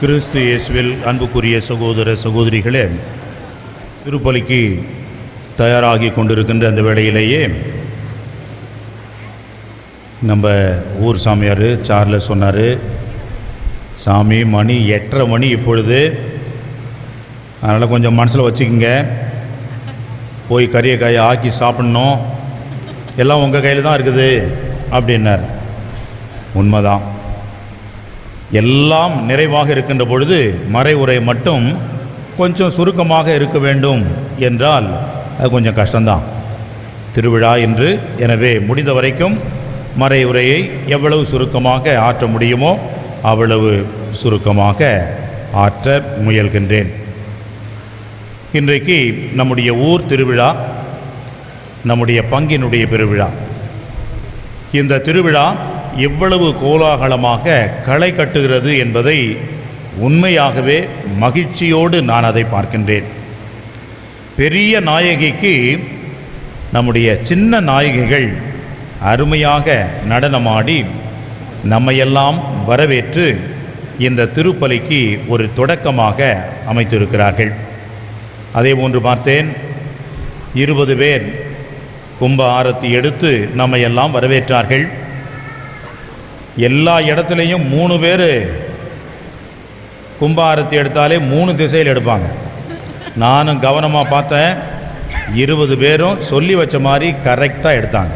கிறிஸ்து இயேசுவில் அன்புக்குரிய சகோதர சகோதரிகளே திருப்பலிக்கு தயாராகி கொண்டிருக்கின்ற அந்த வேளையிலேயே நம்ம ஊர் சாமியார் சார்லஸ் சொன்னார் சாமி மணி எட்டரை மணி இப்பொழுது அதனால் கொஞ்சம் மனசில் வச்சுக்கோங்க போய் கறியை காயை ஆக்கி சாப்பிட்ணும் எல்லாம் உங்கள் கையில் தான் இருக்குது அப்படின்னார் உண்மைதான் எல்லாம் நிறைவாக இருக்கின்ற பொழுது மறைவுரை மட்டும் கொஞ்சம் சுருக்கமாக இருக்க வேண்டும் என்றால் அது கொஞ்சம் கஷ்டம்தான் திருவிழா என்று எனவே முடிந்த வரைக்கும் மறைவுரையை எவ்வளவு சுருக்கமாக ஆற்ற முடியுமோ அவ்வளவு சுருக்கமாக ஆற்ற முயல்கின்றேன் இன்றைக்கு நம்முடைய ஊர் திருவிழா நம்முடைய பங்கினுடைய பெருவிழா இந்த திருவிழா எவ்வளவு கோலாகலமாக களை கட்டுகிறது என்பதை உண்மையாகவே மகிழ்ச்சியோடு நான் அதை பார்க்கின்றேன் பெரிய நாயகிக்கு நம்முடைய சின்ன நாயகிகள் அருமையாக நடனமாடி நம்மையெல்லாம் வரவேற்று இந்த திருப்பலிக்கு ஒரு தொடக்கமாக அமைத்திருக்கிறார்கள் அதே போன்று பார்த்தேன் இருபது பேர் கும்ப ஆரத்தி எடுத்து நம்மையெல்லாம் வரவேற்றார்கள் எல்லா இடத்துலையும் மூணு பேர் கும்ப ஆரத்தி எடுத்தாலே மூணு திசையில் எடுப்பாங்க நானும் கவனமாக பார்த்தேன் இருபது பேரும் சொல்லி வச்ச மாதிரி கரெக்டாக எடுத்தாங்க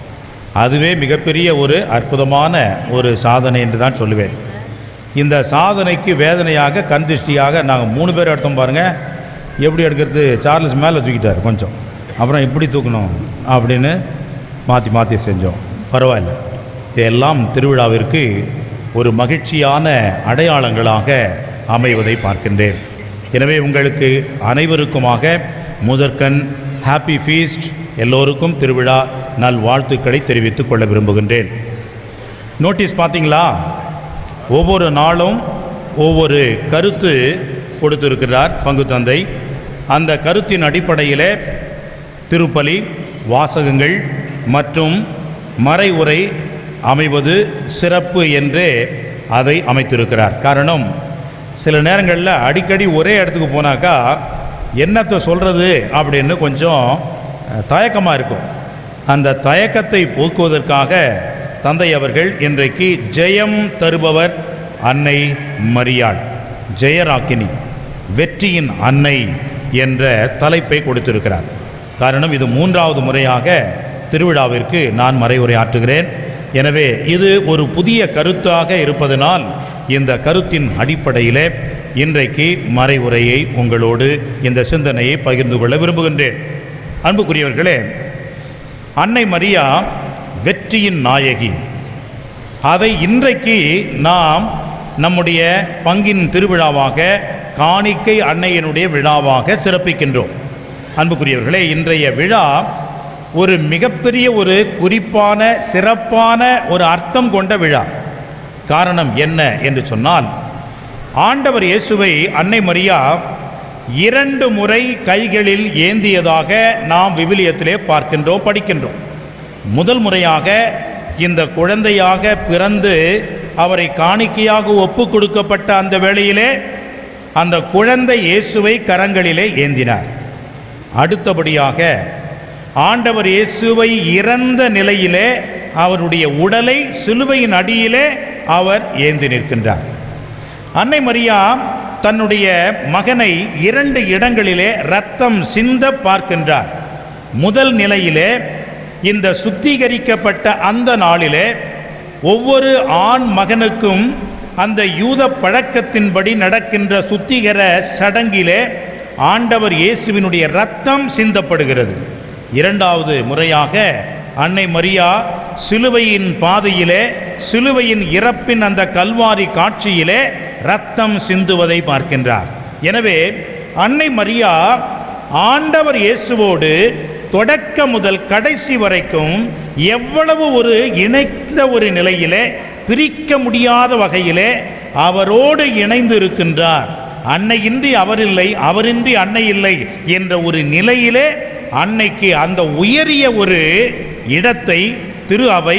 அதுவே மிகப்பெரிய ஒரு அற்புதமான ஒரு சாதனை என்று தான் சொல்லுவேன் இந்த சாதனைக்கு வேதனையாக கண் திருஷ்டியாக நாங்கள் மூணு பேர் எடுத்தோம் பாருங்கள் எப்படி எடுக்கிறது சார்லஸ் மேலே தூக்கிட்டார் கொஞ்சம் அப்புறம் இப்படி தூக்கணும் அப்படின்னு மாற்றி மாற்றி செஞ்சோம் பரவாயில்ல இதெல்லாம் திருவிழாவிற்கு ஒரு மகிழ்ச்சியான அடையாளங்களாக அமைவதை பார்க்கின்றேன் எனவே உங்களுக்கு அனைவருக்குமாக முதற்கண் ஹாப்பி ஃபீஸ்ட் எல்லோருக்கும் திருவிழா நல் வாழ்த்துக்களை தெரிவித்துக் கொள்ள விரும்புகின்றேன் நோட்டீஸ் பார்த்தீங்களா ஒவ்வொரு நாளும் ஒவ்வொரு கருத்து கொடுத்திருக்கிறார் பங்கு தந்தை அந்த கருத்தின் அடிப்படையிலே திருப்பலி வாசகங்கள் மற்றும் மறைவுரை அமைவது சிறப்பு என்றே அதை அமைத்திருக்கிறார் காரணம் சில நேரங்களில் அடிக்கடி ஒரே இடத்துக்கு போனாக்கா என்னத்தை சொல்கிறது அப்படின்னு கொஞ்சம் தயக்கமாக இருக்கும் அந்த தயக்கத்தை போக்குவதற்காக தந்தை அவர்கள் இன்றைக்கு ஜெயம் தருபவர் அன்னை மரியாள் ஜெயராக்கினி வெற்றியின் அன்னை என்ற தலைப்பை கொடுத்திருக்கிறார் காரணம் இது மூன்றாவது முறையாக திருவிழாவிற்கு நான் மறைவுரை ஆற்றுகிறேன் எனவே இது ஒரு புதிய கருத்தாக இருப்பதனால் இந்த கருத்தின் அடிப்படையிலே இன்றைக்கு மறைவுரையை உங்களோடு இந்த சிந்தனையை பகிர்ந்து கொள்ள விரும்புகின்றேன் அன்புக்குரியவர்களே அன்னை மரியா வெற்றியின் நாயகி அதை இன்றைக்கு நாம் நம்முடைய பங்கின் திருவிழாவாக காணிக்கை அன்னையினுடைய விழாவாக சிறப்பிக்கின்றோம் அன்புக்குரியவர்களே இன்றைய விழா ஒரு மிகப்பெரிய ஒரு குறிப்பான சிறப்பான ஒரு அர்த்தம் கொண்ட விழா காரணம் என்ன என்று சொன்னால் ஆண்டவர் இயேசுவை அன்னை மரியா இரண்டு முறை கைகளில் ஏந்தியதாக நாம் விவிலியத்திலே பார்க்கின்றோம் படிக்கின்றோம் முதல் முறையாக இந்த குழந்தையாக பிறந்து அவரை காணிக்கையாக ஒப்பு கொடுக்கப்பட்ட அந்த வேளையிலே அந்த குழந்தை இயேசுவை கரங்களிலே ஏந்தினார் அடுத்தபடியாக ஆண்டவர் இயேசுவை இறந்த நிலையிலே அவருடைய உடலை சிலுவையின் அடியிலே அவர் ஏந்தி நிற்கின்றார் அன்னை மரியா தன்னுடைய மகனை இரண்டு இடங்களிலே ரத்தம் சிந்த பார்க்கின்றார் முதல் நிலையிலே இந்த சுத்திகரிக்கப்பட்ட அந்த நாளிலே ஒவ்வொரு ஆண் மகனுக்கும் அந்த யூத பழக்கத்தின்படி நடக்கின்ற சுத்திகர சடங்கிலே ஆண்டவர் இயேசுவினுடைய ரத்தம் சிந்தப்படுகிறது இரண்டாவது முறையாக அன்னை மரியா சிலுவையின் பாதையிலே சிலுவையின் இறப்பின் அந்த கல்வாரி காட்சியிலே ரத்தம் சிந்துவதை பார்க்கின்றார் எனவே அன்னை மரியா ஆண்டவர் இயேசுவோடு தொடக்க முதல் கடைசி வரைக்கும் எவ்வளவு ஒரு இணைந்த ஒரு நிலையிலே பிரிக்க முடியாத வகையிலே அவரோடு இணைந்து இருக்கின்றார் அன்னையின்றி அவரில்லை அவரின்றி அன்னை இல்லை என்ற ஒரு நிலையிலே அன்னைக்கு அந்த உயரிய ஒரு இடத்தை திரு அவை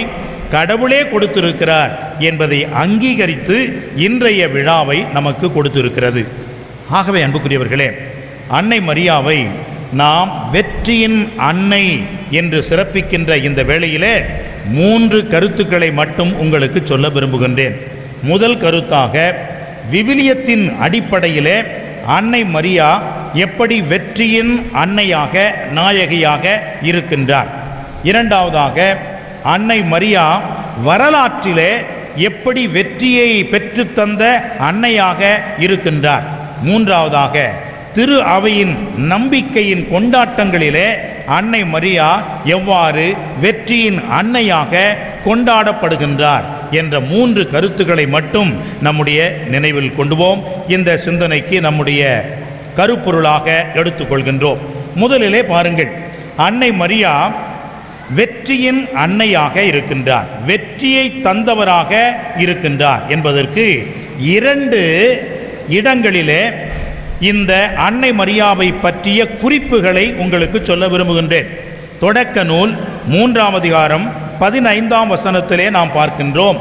கடவுளே கொடுத்திருக்கிறார் என்பதை அங்கீகரித்து இன்றைய விழாவை நமக்கு கொடுத்திருக்கிறது ஆகவே அன்புக்குரியவர்களே அன்னை மரியாவை நாம் வெற்றியின் அன்னை என்று சிறப்பிக்கின்ற இந்த வேளையிலே மூன்று கருத்துக்களை மட்டும் உங்களுக்கு சொல்ல விரும்புகின்றேன் முதல் கருத்தாக விவிலியத்தின் அடிப்படையிலே அன்னை மரியா எப்படி வெற்றியின் அன்னையாக நாயகியாக இருக்கின்றார் இரண்டாவதாக அன்னை மரியா வரலாற்றிலே எப்படி வெற்றியை பெற்றுத்தந்த அன்னையாக இருக்கின்றார் மூன்றாவதாக திரு அவையின் நம்பிக்கையின் கொண்டாட்டங்களிலே அன்னை மரியா எவ்வாறு வெற்றியின் அன்னையாக கொண்டாடப்படுகின்றார் என்ற மூன்று கருத்துக்களை மட்டும் நம்முடைய நினைவில் கொண்டுவோம் இந்த சிந்தனைக்கு நம்முடைய கருப்பொருளாக எடுத்துக்கொள்கின்றோம் முதலிலே பாருங்கள் அன்னை மரியா வெற்றியின் அன்னையாக இருக்கின்றார் வெற்றியை தந்தவராக இருக்கின்றார் என்பதற்கு இரண்டு இடங்களிலே இந்த அன்னை மரியாவை பற்றிய குறிப்புகளை உங்களுக்கு சொல்ல விரும்புகின்றேன் தொடக்க நூல் மூன்றாம் அதிகாரம் பதினைந்தாம் வசனத்திலே நாம் பார்க்கின்றோம்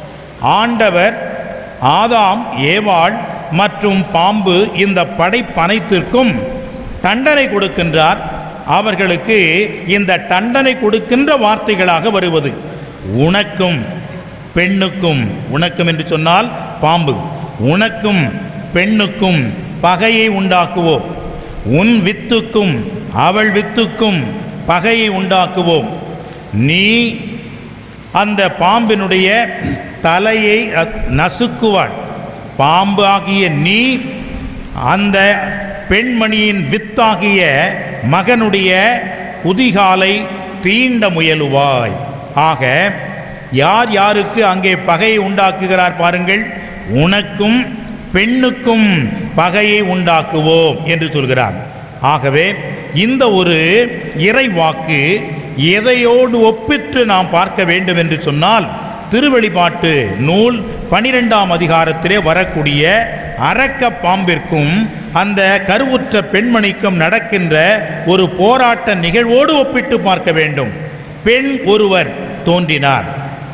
ஆண்டவர் ஆதாம் ஏவாள் மற்றும் பாம்பு இந்த படைப்பனைத்திற்கும் தண்டனை கொடுக்கின்றார் அவர்களுக்கு இந்த தண்டனை கொடுக்கின்ற வார்த்தைகளாக வருவது உனக்கும் பெண்ணுக்கும் உனக்கும் என்று சொன்னால் பாம்பு உனக்கும் பெண்ணுக்கும் பகையை உண்டாக்குவோம் உன் வித்துக்கும் அவள் வித்துக்கும் பகையை உண்டாக்குவோம் நீ அந்த பாம்பினுடைய தலையை அ- நசுக்குவாள் பாம்பு ஆகிய நீ அந்த பெண்மணியின் வித்தாகிய மகனுடைய குதிகாலை தீண்ட முயலுவாய் ஆக யார் யாருக்கு அங்கே பகையை உண்டாக்குகிறார் பாருங்கள் உனக்கும் பெண்ணுக்கும் பகையை உண்டாக்குவோம் என்று சொல்கிறார் ஆகவே இந்த ஒரு இறை வாக்கு எதையோடு ஒப்பிட்டு நாம் பார்க்க வேண்டும் என்று சொன்னால் திருவெளிப்பாட்டு நூல் பனிரெண்டாம் அதிகாரத்திலே வரக்கூடிய அரக்க பாம்பிற்கும் அந்த கருவுற்ற பெண்மணிக்கும் நடக்கின்ற ஒரு போராட்ட நிகழ்வோடு ஒப்பிட்டு பார்க்க வேண்டும் பெண் ஒருவர் தோன்றினார்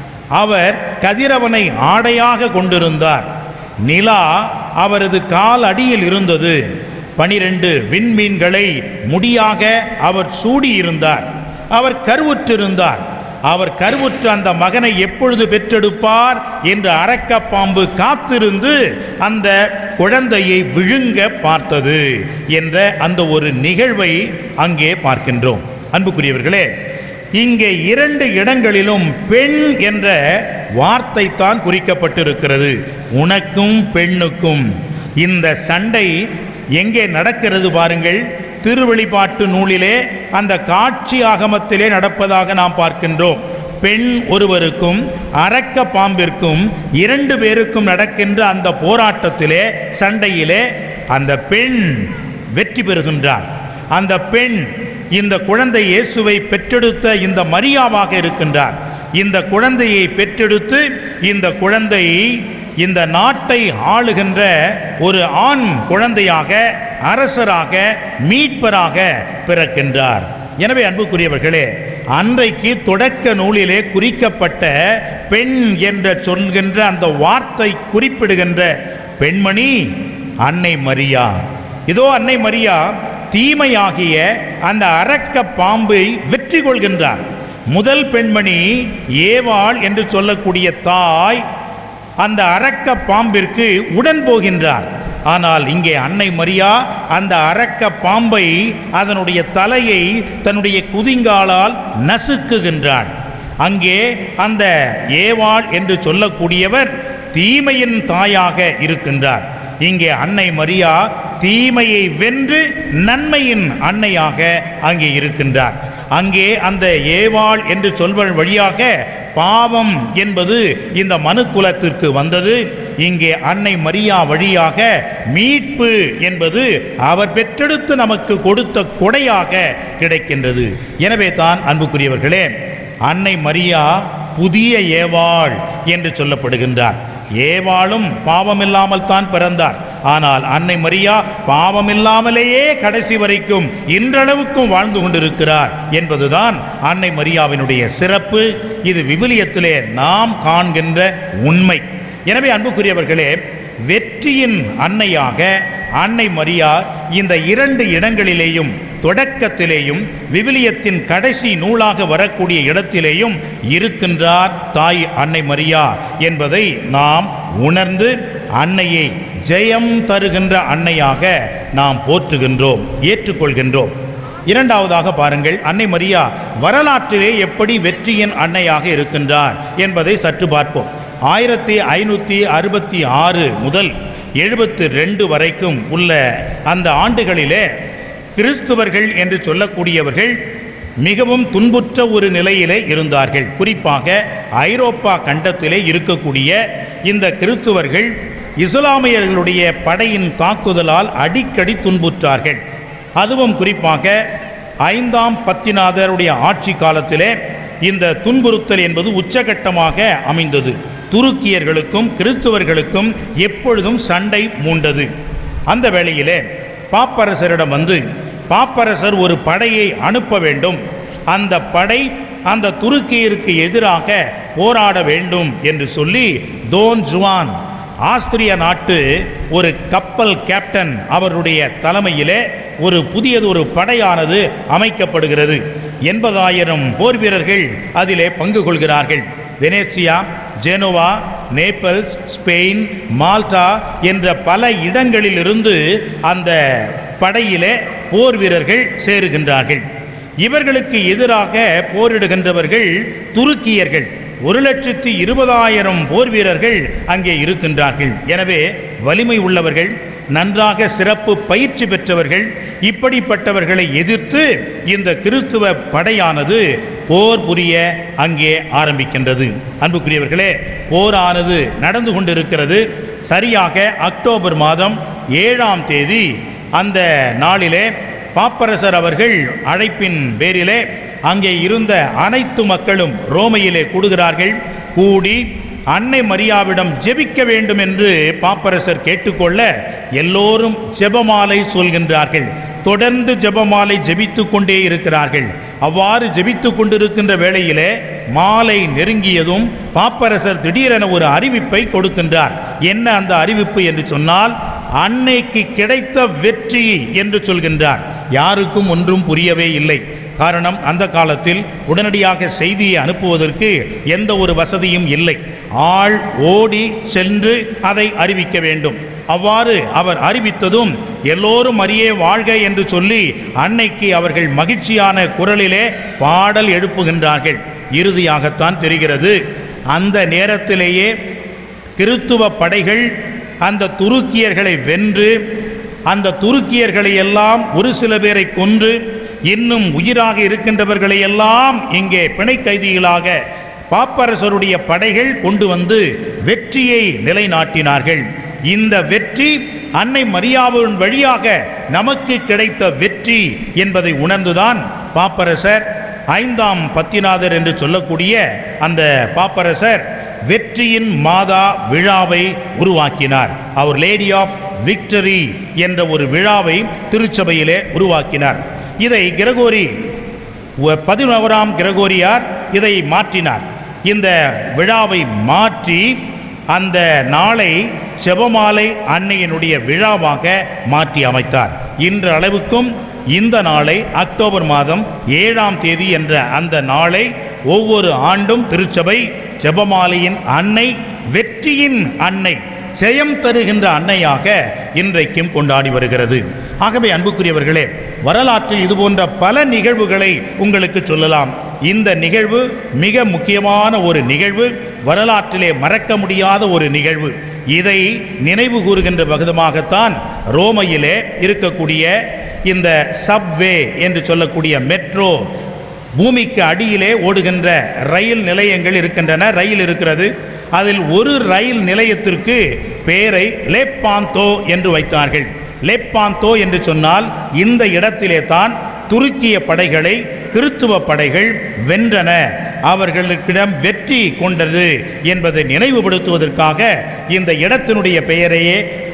அவர் கதிரவனை ஆடையாக கொண்டிருந்தார் நிலா அவரது கால் அடியில் இருந்தது பனிரெண்டு விண்மீன்களை முடியாக அவர் சூடியிருந்தார் அவர் கருவுற்றிருந்தார் அவர் கருவுற்ற அந்த மகனை எப்பொழுது பெற்றெடுப்பார் என்று அரக்க பாம்பு காத்திருந்து அந்த குழந்தையை விழுங்க பார்த்தது என்ற அந்த ஒரு நிகழ்வை அங்கே பார்க்கின்றோம் அன்புக்குரியவர்களே இங்கே இரண்டு இடங்களிலும் பெண் என்ற வார்த்தை தான் குறிக்கப்பட்டிருக்கிறது உனக்கும் பெண்ணுக்கும் இந்த சண்டை எங்கே நடக்கிறது பாருங்கள் திருவெளிப்பாட்டு நூலிலே அந்த காட்சி ஆகமத்திலே நடப்பதாக நாம் பார்க்கின்றோம் பெண் ஒருவருக்கும் அரக்க பாம்பிற்கும் இரண்டு பேருக்கும் நடக்கின்ற அந்த போராட்டத்திலே சண்டையிலே அந்த பெண் வெற்றி பெறுகின்றார் அந்த பெண் இந்த குழந்தை இயேசுவை பெற்றெடுத்த இந்த மரியாவாக இருக்கின்றார் இந்த குழந்தையை பெற்றெடுத்து இந்த குழந்தை இந்த நாட்டை ஆளுகின்ற ஒரு ஆண் குழந்தையாக அரசராக மீட்பராக பிறக்கின்றார் எனவே அன்புக்குரியவர்களே அன்றைக்கு தொடக்க நூலிலே குறிக்கப்பட்ட பெண் என்ற சொல்கின்ற அந்த வார்த்தை குறிப்பிடுகின்ற பெண்மணி அன்னை மரியா இதோ அன்னை மரியா தீமையாகிய அந்த அரக்க பாம்பை வெற்றி கொள்கின்றார் முதல் பெண்மணி ஏவாள் என்று சொல்லக்கூடிய தாய் அந்த அரக்க பாம்பிற்கு உடன் போகின்றார் ஆனால் இங்கே அன்னை மரியா அந்த அரக்க பாம்பை அதனுடைய தலையை தன்னுடைய குதிங்காலால் நசுக்குகின்றாள் அங்கே அந்த ஏவாள் என்று சொல்லக்கூடியவர் தீமையின் தாயாக இருக்கின்றார் இங்கே அன்னை மரியா தீமையை வென்று நன்மையின் அன்னையாக அங்கே இருக்கின்றார் அங்கே அந்த ஏவாள் என்று சொல்வதன் வழியாக பாவம் என்பது இந்த மனு குலத்திற்கு வந்தது இங்கே அன்னை மரியா வழியாக மீட்பு என்பது அவர் பெற்றெடுத்து நமக்கு கொடுத்த கொடையாக கிடைக்கின்றது எனவே தான் அன்புக்குரியவர்களே அன்னை மரியா புதிய ஏவாள் என்று சொல்லப்படுகின்றார் ஏவாளும் பாவமில்லாமல் தான் பிறந்தார் ஆனால் அன்னை மரியா பாவமில்லாமலேயே கடைசி வரைக்கும் இன்றளவுக்கும் வாழ்ந்து கொண்டிருக்கிறார் என்பதுதான் அன்னை மரியாவினுடைய சிறப்பு இது விவிலியத்திலே நாம் காண்கின்ற உண்மை எனவே அன்புக்குரியவர்களே வெற்றியின் அன்னையாக அன்னை மரியா இந்த இரண்டு இடங்களிலேயும் தொடக்கத்திலேயும் விவிலியத்தின் கடைசி நூலாக வரக்கூடிய இடத்திலேயும் இருக்கின்றார் தாய் அன்னை மரியா என்பதை நாம் உணர்ந்து அன்னையை ஜெயம் தருகின்ற அன்னையாக நாம் போற்றுகின்றோம் ஏற்றுக்கொள்கின்றோம் இரண்டாவதாக பாருங்கள் அன்னை மரியா வரலாற்றிலே எப்படி வெற்றியின் அன்னையாக இருக்கின்றார் என்பதை சற்று பார்ப்போம் ஆயிரத்தி ஐநூற்றி அறுபத்தி ஆறு முதல் எழுபத்து ரெண்டு வரைக்கும் உள்ள அந்த ஆண்டுகளிலே கிறிஸ்துவர்கள் என்று சொல்லக்கூடியவர்கள் மிகவும் துன்புற்ற ஒரு நிலையிலே இருந்தார்கள் குறிப்பாக ஐரோப்பா கண்டத்திலே இருக்கக்கூடிய இந்த கிறிஸ்துவர்கள் இஸ்லாமியர்களுடைய படையின் தாக்குதலால் அடிக்கடி துன்புற்றார்கள் அதுவும் குறிப்பாக ஐந்தாம் பத்திநாதருடைய ஆட்சி காலத்திலே இந்த துன்புறுத்தல் என்பது உச்சகட்டமாக அமைந்தது துருக்கியர்களுக்கும் கிறிஸ்துவர்களுக்கும் எப்பொழுதும் சண்டை மூண்டது அந்த வேளையிலே பாப்பரசரிடம் வந்து பாப்பரசர் ஒரு படையை அனுப்ப வேண்டும் அந்த படை அந்த துருக்கியருக்கு எதிராக போராட வேண்டும் என்று சொல்லி தோன் ஜுவான் ஆஸ்திரிய நாட்டு ஒரு கப்பல் கேப்டன் அவருடைய தலைமையிலே ஒரு புதியது ஒரு படையானது அமைக்கப்படுகிறது எண்பதாயிரம் போர் வீரர்கள் அதிலே பங்கு கொள்கிறார்கள் Venezia Genoa Naples Spain Malta என்ற பல இடங்களிலிருந்து அந்த படையிலே போர் வீரர்கள் சேருகின்றார்கள் இவர்களுக்கு எதிராக போரிடுகின்றவர்கள் துருக்கியர்கள் ஒரு லட்சத்தி இருபதாயிரம் போர் வீரர்கள் அங்கே இருக்கின்றார்கள் எனவே வலிமை உள்ளவர்கள் நன்றாக சிறப்பு பயிற்சி பெற்றவர்கள் இப்படிப்பட்டவர்களை எதிர்த்து இந்த கிறிஸ்துவ படையானது போர் புரிய அங்கே ஆரம்பிக்கின்றது அன்புக்குரியவர்களே போரானது நடந்து கொண்டிருக்கிறது சரியாக அக்டோபர் மாதம் ஏழாம் தேதி அந்த நாளிலே பாப்பரசர் அவர்கள் அழைப்பின் பேரிலே அங்கே இருந்த அனைத்து மக்களும் ரோமையிலே கூடுகிறார்கள் கூடி அன்னை மரியாவிடம் ஜெபிக்க வேண்டும் என்று பாப்பரசர் கேட்டுக்கொள்ள எல்லோரும் ஜெபமாலை சொல்கின்றார்கள் தொடர்ந்து ஜெபமாலை ஜெபித்து கொண்டே இருக்கிறார்கள் அவ்வாறு ஜெபித்து கொண்டிருக்கின்ற வேளையிலே மாலை நெருங்கியதும் பாப்பரசர் திடீரென ஒரு அறிவிப்பை கொடுக்கின்றார் என்ன அந்த அறிவிப்பு என்று சொன்னால் அன்னைக்கு கிடைத்த வெற்றி என்று சொல்கின்றார் யாருக்கும் ஒன்றும் புரியவே இல்லை காரணம் அந்த காலத்தில் உடனடியாக செய்தியை அனுப்புவதற்கு எந்த ஒரு வசதியும் இல்லை ஆள் ஓடி சென்று அதை அறிவிக்க வேண்டும் அவ்வாறு அவர் அறிவித்ததும் எல்லோரும் அறியே வாழ்க என்று சொல்லி அன்னைக்கு அவர்கள் மகிழ்ச்சியான குரலிலே பாடல் எழுப்புகின்றார்கள் இறுதியாகத்தான் தெரிகிறது அந்த நேரத்திலேயே கிறித்துவ படைகள் அந்த துருக்கியர்களை வென்று அந்த துருக்கியர்களை எல்லாம் ஒரு சில பேரை கொன்று இன்னும் உயிராக இருக்கின்றவர்களை எல்லாம் இங்கே பிணை கைதிகளாக பாப்பரசருடைய படைகள் கொண்டு வந்து வெற்றியை நிலைநாட்டினார்கள் இந்த வெற்றி அன்னை மரியாவின் வழியாக நமக்கு கிடைத்த வெற்றி என்பதை உணர்ந்துதான் பாப்பரசர் ஐந்தாம் பத்திநாதர் என்று சொல்லக்கூடிய அந்த பாப்பரசர் வெற்றியின் மாதா விழாவை உருவாக்கினார் அவர் லேடி ஆஃப் விக்டரி என்ற ஒரு விழாவை திருச்சபையிலே உருவாக்கினார் இதை கிரகோரி வ- பதினோராம் கிரகோரியார் இதை மாற்றினார் இந்த விழாவை மாற்றி அந்த நாளை செபமாலை அன்னையினுடைய விழாவாக மாற்றி அமைத்தார் இன்று அளவுக்கும் இந்த நாளை அக்டோபர் மாதம் ஏழாம் தேதி என்ற அந்த நாளை ஒவ்வொரு ஆண்டும் திருச்சபை ஜெபமாலையின் அன்னை வெற்றியின் அன்னை ஜெயம் தருகின்ற அன்னையாக இன்றைக்கும் கொண்டாடி வருகிறது ஆகவே அன்புக்குரியவர்களே வரலாற்றில் இது போன்ற பல நிகழ்வுகளை உங்களுக்கு சொல்லலாம் இந்த நிகழ்வு மிக முக்கியமான ஒரு நிகழ்வு வரலாற்றிலே மறக்க முடியாத ஒரு நிகழ்வு இதை நினைவு கூறுகின்ற விதமாகத்தான் ரோமையிலே இருக்கக்கூடிய இந்த சப்வே என்று சொல்லக்கூடிய மெட்ரோ பூமிக்கு அடியிலே ஓடுகின்ற ரயில் நிலையங்கள் இருக்கின்றன ரயில் இருக்கிறது அதில் ஒரு ரயில் நிலையத்திற்கு பெயரை லேப்பாந்தோ என்று வைத்தார்கள் லேப்பாந்தோ என்று சொன்னால் இந்த இடத்திலே தான் துருக்கிய படைகளை கிறித்துவ படைகள் வென்றன அவர்களுக்கிடம் வெற்றி கொண்டது என்பதை நினைவுபடுத்துவதற்காக இந்த இடத்தினுடைய பெயரையே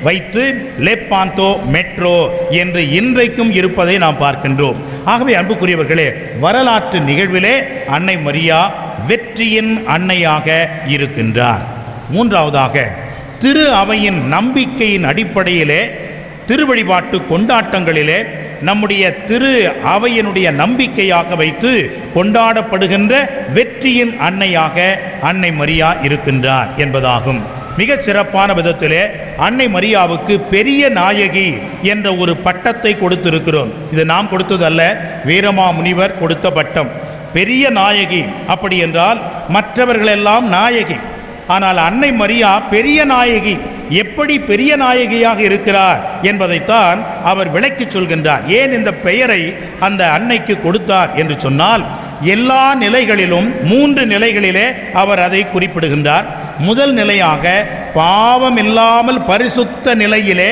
வைத்து லெப்பாந்தோ மெட்ரோ என்று இன்றைக்கும் இருப்பதை நாம் பார்க்கின்றோம் ஆகவே அன்புக்குரியவர்களே வரலாற்று நிகழ்விலே அன்னை மரியா வெற்றியின் அன்னையாக இருக்கின்றார் மூன்றாவதாக திரு அவையின் நம்பிக்கையின் அடிப்படையிலே திருவழிபாட்டு கொண்டாட்டங்களிலே நம்முடைய திரு அவையினுடைய நம்பிக்கையாக வைத்து கொண்டாடப்படுகின்ற வெற்றியின் அன்னையாக அன்னை மரியா இருக்கின்றார் என்பதாகும் மிகச் சிறப்பான விதத்திலே அன்னை மரியாவுக்கு பெரிய நாயகி என்ற ஒரு பட்டத்தை கொடுத்திருக்கிறோம் இது நாம் கொடுத்ததல்ல வீரமா முனிவர் கொடுத்த பட்டம் பெரிய நாயகி அப்படி என்றால் மற்றவர்களெல்லாம் நாயகி ஆனால் அன்னை மரியா பெரிய நாயகி எப்படி பெரிய நாயகியாக இருக்கிறார் என்பதைத்தான் அவர் விளக்கிச் சொல்கின்றார் ஏன் இந்த பெயரை அந்த அன்னைக்கு கொடுத்தார் என்று சொன்னால் எல்லா நிலைகளிலும் மூன்று நிலைகளிலே அவர் அதை குறிப்பிடுகின்றார் முதல் நிலையாக பாவம் இல்லாமல் பரிசுத்த நிலையிலே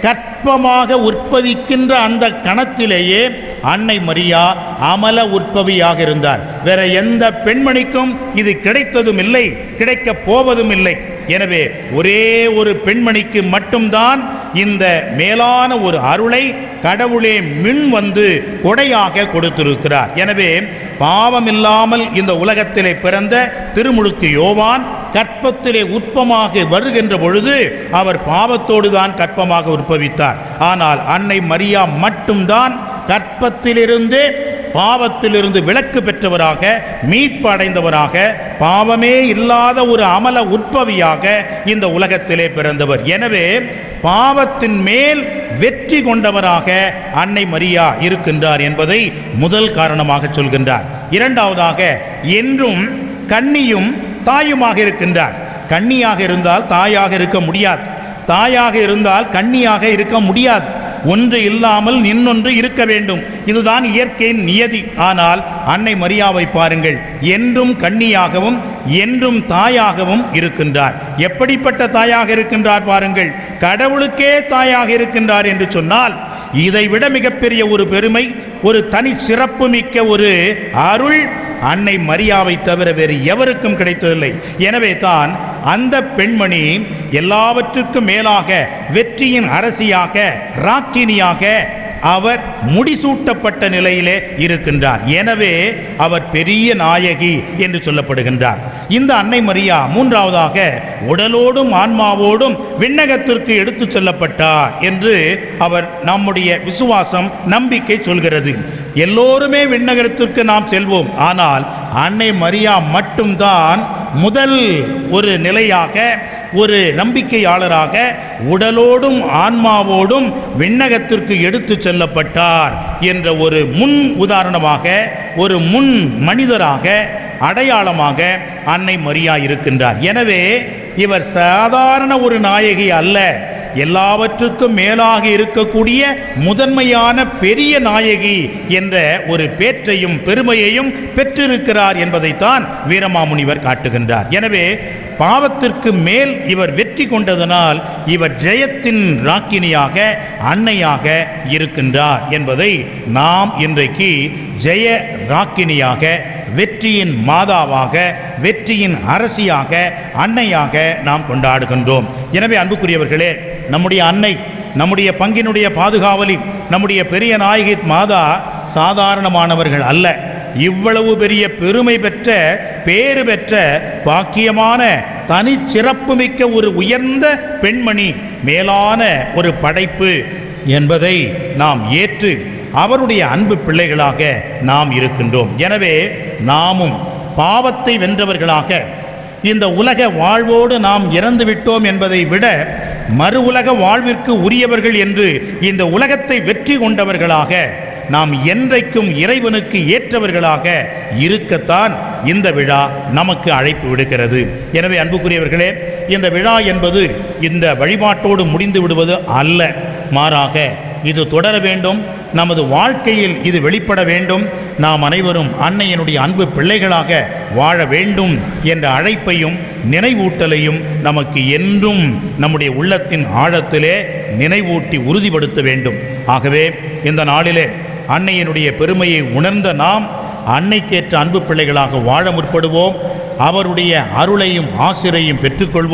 கற்பமாக உற்பவிக்கின்ற அந்த கணத்திலேயே அன்னை மரியா அமல உற்பவியாக இருந்தார் வேற எந்த பெண்மணிக்கும் இது கிடைத்ததும் இல்லை கிடைக்கப் போவதும் இல்லை எனவே ஒரே ஒரு பெண்மணிக்கு மட்டும்தான் இந்த மேலான ஒரு அருளை கடவுளே மின் வந்து கொடையாக கொடுத்திருக்கிறார் எனவே பாவம் இல்லாமல் இந்த உலகத்திலே பிறந்த திருமுழுக்கு யோவான் கற்பத்திலே உற்பமாக வருகின்ற பொழுது அவர் பாவத்தோடு தான் கற்பமாக உற்பவித்தார் ஆனால் அன்னை மரியா மட்டும்தான் கற்பத்திலிருந்தே பாவத்திலிருந்து விலக்கு பெற்றவராக மீட்பு அடைந்தவராக பாவமே இல்லாத ஒரு அமல உற்பவியாக இந்த உலகத்திலே பிறந்தவர் எனவே பாவத்தின் மேல் வெற்றி கொண்டவராக அன்னை மரியா இருக்கின்றார் என்பதை முதல் காரணமாக சொல்கின்றார் இரண்டாவதாக என்றும் கன்னியும் தாயுமாக இருக்கின்றார் கன்னியாக இருந்தால் தாயாக இருக்க முடியாது தாயாக இருந்தால் கன்னியாக இருக்க முடியாது ஒன்று இல்லாமல் இன்னொன்று இருக்க வேண்டும் இதுதான் இயற்கையின் நியதி ஆனால் அன்னை மரியாவை பாருங்கள் என்றும் கன்னியாகவும் என்றும் தாயாகவும் இருக்கின்றார் எப்படிப்பட்ட தாயாக இருக்கின்றார் பாருங்கள் கடவுளுக்கே தாயாக இருக்கின்றார் என்று சொன்னால் இதைவிட மிகப்பெரிய ஒரு பெருமை ஒரு தனி சிறப்பு மிக்க ஒரு அருள் அன்னை மரியாவை தவிர வேறு எவருக்கும் கிடைத்ததில்லை எனவே தான் அந்த பெண்மணி எல்லாவற்றுக்கும் மேலாக வெற்றியின் அரசியாக ராக்கினியாக அவர் முடிசூட்டப்பட்ட நிலையிலே இருக்கின்றார் எனவே அவர் பெரிய நாயகி என்று சொல்லப்படுகின்றார் இந்த அன்னை மரியா மூன்றாவதாக உடலோடும் ஆன்மாவோடும் விண்ணகத்திற்கு எடுத்துச் செல்லப்பட்டார் என்று அவர் நம்முடைய விசுவாசம் நம்பிக்கை சொல்கிறது எல்லோருமே விண்ணகரத்திற்கு நாம் செல்வோம் ஆனால் அன்னை மரியா மட்டும்தான் முதல் ஒரு நிலையாக ஒரு நம்பிக்கையாளராக உடலோடும் ஆன்மாவோடும் விண்ணகத்திற்கு எடுத்து செல்லப்பட்டார் என்ற ஒரு முன் உதாரணமாக ஒரு முன் மனிதராக அடையாளமாக அன்னை மரியா இருக்கின்றார் எனவே இவர் சாதாரண ஒரு நாயகி அல்ல எல்லாவற்றுக்கும் மேலாக இருக்கக்கூடிய முதன்மையான பெரிய நாயகி என்ற ஒரு பேற்றையும் பெருமையையும் பெற்றிருக்கிறார் என்பதைத்தான் வீரமாமுனிவர் காட்டுகின்றார் எனவே பாவத்திற்கு மேல் இவர் வெற்றி கொண்டதனால் இவர் ஜெயத்தின் ராக்கினியாக அன்னையாக இருக்கின்றார் என்பதை நாம் இன்றைக்கு ஜெய ராக்கினியாக வெற்றியின் மாதாவாக வெற்றியின் அரசியாக அன்னையாக நாம் கொண்டாடுகின்றோம் எனவே அன்புக்குரியவர்களே நம்முடைய அன்னை நம்முடைய பங்கினுடைய பாதுகாவலி நம்முடைய பெரிய நாயகி மாதா சாதாரணமானவர்கள் அல்ல இவ்வளவு பெரிய பெருமை பெற்ற பேறு பெற்ற பாக்கியமான தனிச்சிறப்புமிக்க ஒரு உயர்ந்த பெண்மணி மேலான ஒரு படைப்பு என்பதை நாம் ஏற்று அவருடைய அன்பு பிள்ளைகளாக நாம் இருக்கின்றோம் எனவே நாமும் பாவத்தை வென்றவர்களாக இந்த உலக வாழ்வோடு நாம் இறந்து விட்டோம் என்பதை விட மறு உலக வாழ்விற்கு உரியவர்கள் என்று இந்த உலகத்தை வெற்றி கொண்டவர்களாக நாம் என்றைக்கும் இறைவனுக்கு ஏற்றவர்களாக இருக்கத்தான் இந்த விழா நமக்கு அழைப்பு விடுக்கிறது எனவே அன்புக்குரியவர்களே இந்த விழா என்பது இந்த வழிபாட்டோடு முடிந்து விடுவது அல்ல மாறாக இது தொடர வேண்டும் நமது வாழ்க்கையில் இது வெளிப்பட வேண்டும் நாம் அனைவரும் அன்னையினுடைய அன்பு பிள்ளைகளாக வாழ வேண்டும் என்ற அழைப்பையும் நினைவூட்டலையும் நமக்கு என்றும் நம்முடைய உள்ளத்தின் ஆழத்திலே நினைவூட்டி உறுதிப்படுத்த வேண்டும் ஆகவே இந்த நாளிலே அன்னையினுடைய பெருமையை உணர்ந்த நாம் அன்னைக்கேற்ற அன்பு பிள்ளைகளாக வாழ முற்படுவோம் அவருடைய அருளையும் ஆசிரையும் பெற்றுக்கொள்வோம்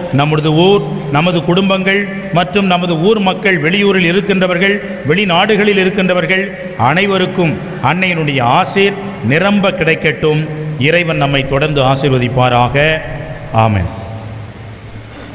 நமது ஊர் நமது குடும்பங்கள் மற்றும் நமது ஊர் மக்கள் வெளியூரில் இருக்கின்றவர்கள் வெளிநாடுகளில் இருக்கின்றவர்கள் அனைவருக்கும் அன்னையினுடைய ஆசீர் நிரம்ப கிடைக்கட்டும் இறைவன் நம்மை தொடர்ந்து ஆசீர்வதிப்பாராக ஆமென்